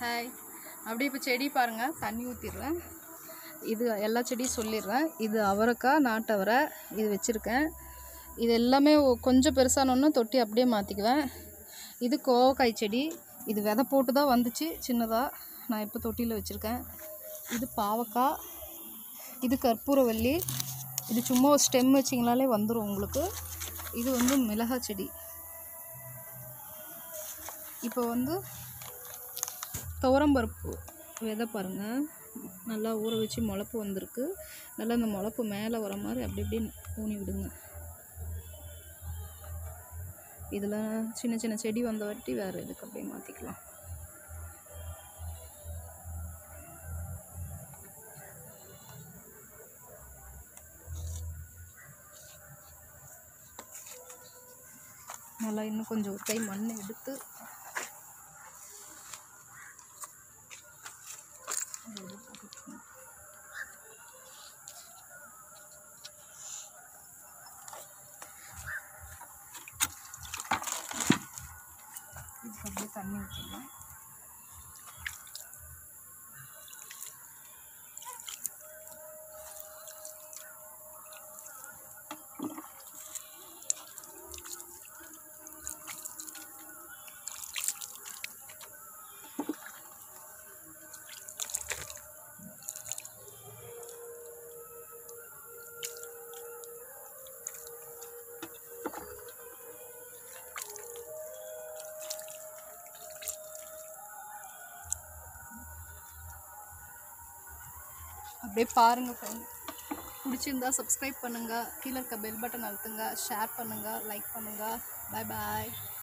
Hi அப்படியே இப்போ செடி பாருங்கள் தண்ணி ஊற்றிடுறேன் இது எல்லா செடியும் சொல்லிடுறேன் இது அவரைக்காய் நாட்டவரை இது வச்சுருக்கேன் இது எல்லாமே ஒ- கொஞ்சம் பெருசானோன்னு தொட்டி அப்படியே மாற்றிக்குவேன் இது கோவக்காய் செடி இது விதை போட்டு தான் வந்துச்சு சின்னதாக நான் இப்போ தொட்டியில் வச்சுருக்கேன் இது பாவக்காய் இது கற்பூரவல்லி இது சும்மா ஒரு ஸ்டெம் வச்சிங்கனாலே வந்துடும் உங்களுக்கு இது வந்து மிளகாய் செடி இப்போ வந்து துவரம்பருப்பு விதை பாருங்கள் நல்லா ஊற வச்சு முளப்பு வந்திருக்கு நல்லா இந்த முளப்பு மேலே வர மாதிரி அப்படி இப்படி ஊனி விடுங்க இதில் சின்ன சின்ன செடி வந்த வாட்டி வேறு இதுக்கு அப்படியே மாற்றிக்கலாம் நல்லா இன்னும் கொஞ்சம் ஒரு கை மண் எடுத்து அதில் போட்டுக்கணும். இதுக்கு அப்படியே தண்ணி ஊற்றிடலாம் அப்படியே பாருங்கள் ஃப்ரெண்ட் பிடிச்சிருந்தா சப்ஸ்கிரைப் பண்ணுங்கள் கீழே இருக்க பெல் பட்டன் அழுத்துங்க ஷேர் பண்ணுங்கள் லைக் பண்ணுங்கள் பாய் பாய்